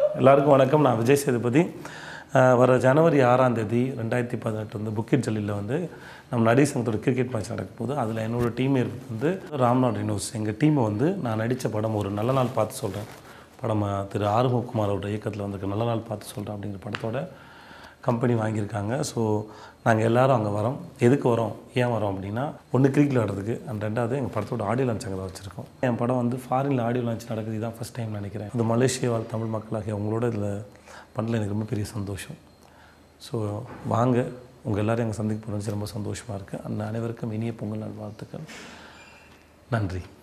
எல்லாருக்கும் வணக்கம் நான் விஜய் சேதுபதி அஹ் வர ஜனவரி ஆறாம் தேதி ரெண்டாயிரத்தி பதினெட்டு வந்து புக்கிட் ஜல்லியில் வந்து நம்ம நடிகர் சங்கத்தோட கிரிக்கெட் மேட்ச் நடக்கும் போது அதில் என்னோட டீம் வந்து ராம்நாத் ரினோஸ் எங்கள் டீமை வந்து நான் நடித்த படம் ஒரு நல்ல நாள் பார்த்து சொல்கிறேன் படம் அஹ், திரு ஆறுமுககுமாரோட இயக்கத்தில் வந்திருக்க நல்ல நாள் பார்த்து சொல்கிறேன் அப்படிங்கிற படத்தோட கம்பெனி வாங்கியிருக்காங்க ஸோ நாங்கள் எல்லாரும் அங்கே வரோம் எதுக்கு வரோம் ஏன் வரோம் அப்படின்னா ஒன்று கிரிக்கெட் விளாடுறதுக்கு அண்ட் ரெண்டாவது எங்கள் படத்தோட ஆடியோ லான்ச் அங்கே தான் வச்சுருக்கோம் என் படம் வந்து ஃபாரினில் ஆடியோ லான்ச் நடக்குது இதான் ஃபஸ்ட் டைம் நினைக்கிறேன் இது மலேசியா வாழ் தமிழ் மக்களாகிய உங்களோட இதில் பண்ணல எனக்கு ரொம்ப பெரிய சந்தோஷம் ஸோ வாங்க உங்கள் எல்லாரும் எங்கள் சந்திக்க போகிறது ரொம்ப சந்தோஷமாக இருக்குது அந்த அனைவருக்கும் இனிய பொங்கல் நல்வாழ்த்துக்கள் நன்றி